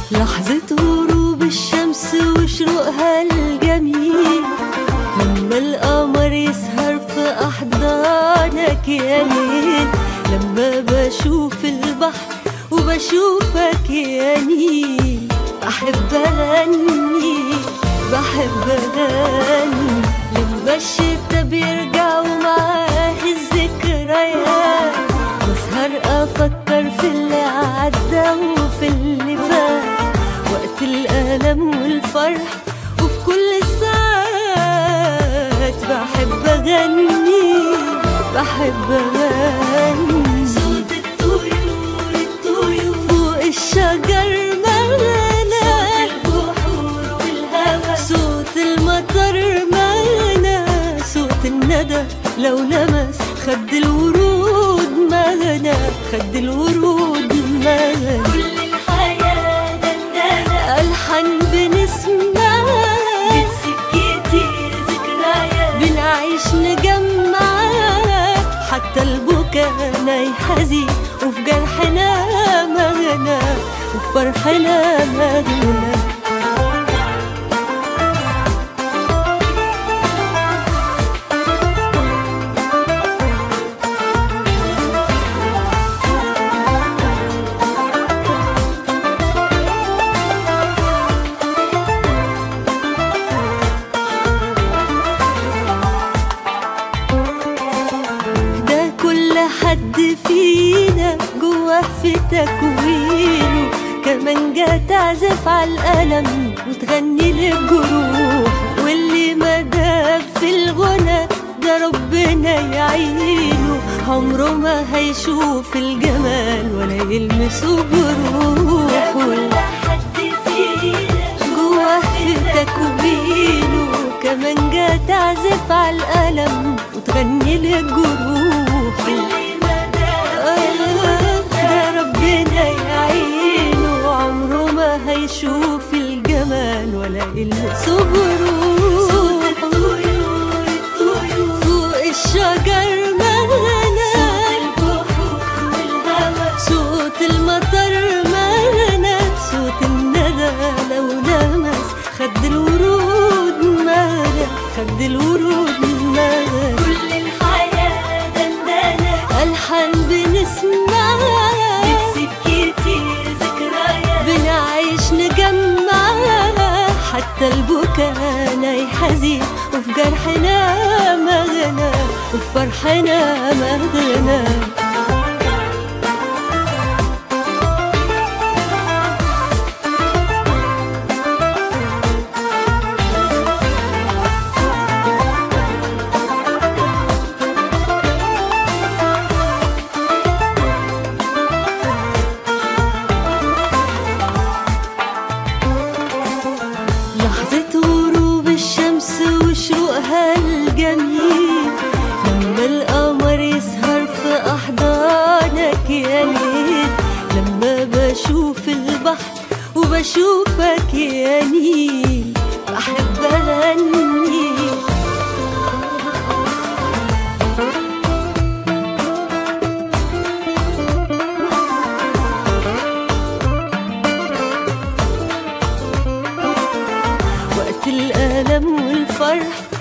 لحظة غروب الشمس وشروقها الجميل لما القمر يسهر في أحضانك يا ليل لما بشوف البحر وبشوفك يا نيل بحب أغني بحب أغني لما الشتا بيرجع ومعاه الذكريات بسهر أفكر في اللي عدى وفي اللي فات وقت الألم والفرح وفي كل الساعات بحب أغني بحب أغني صوت الطيور الطيور فوق الشجر مغنى صوت البحور والهوا صوت المطر مغنى صوت الندى لو لمس خد الورود مغنى خد الورود مغنى كل الحياة دندنة ألحن بنسمعها بتسيب كتير ذكريات بنعيش نجمع حتى البكا حزين وفي جرحنا مغنى وفي فرحنا مغنى ده كل حد فينا جواه في تكوينه كمان جا تعزف على الألم وتغني للجروح واللي ما داب في الغنى ده ربنا يعينه عمره ما هيشوف الجمال ولا يلمسه بروحه جواه في تكوينه كمان جا تعزف على الألم وتغني للجروح آه، ده ربنا يعينه عمره ما هيشوف الجمال ولا يلمسه بروح فوق الشجر مغنى صوت المطر مغنى صوت الندى لو لمس خد الورود مغنى خد الورود مغنى كل الحياة دندنة ألحن بنسمعها بتسيب كتير ذكريات بنعيش نجمعها حتى البكا ناي حزين وفي جرحنا مغنى وفي فرحنا مغنى لحظة غروب الشمس وشروقها الجميل لما القمر يسهر في أحضانك يا ليل لما بشوف البحر وبشوفك يا نيل بحب أغني وقت الألم والفرح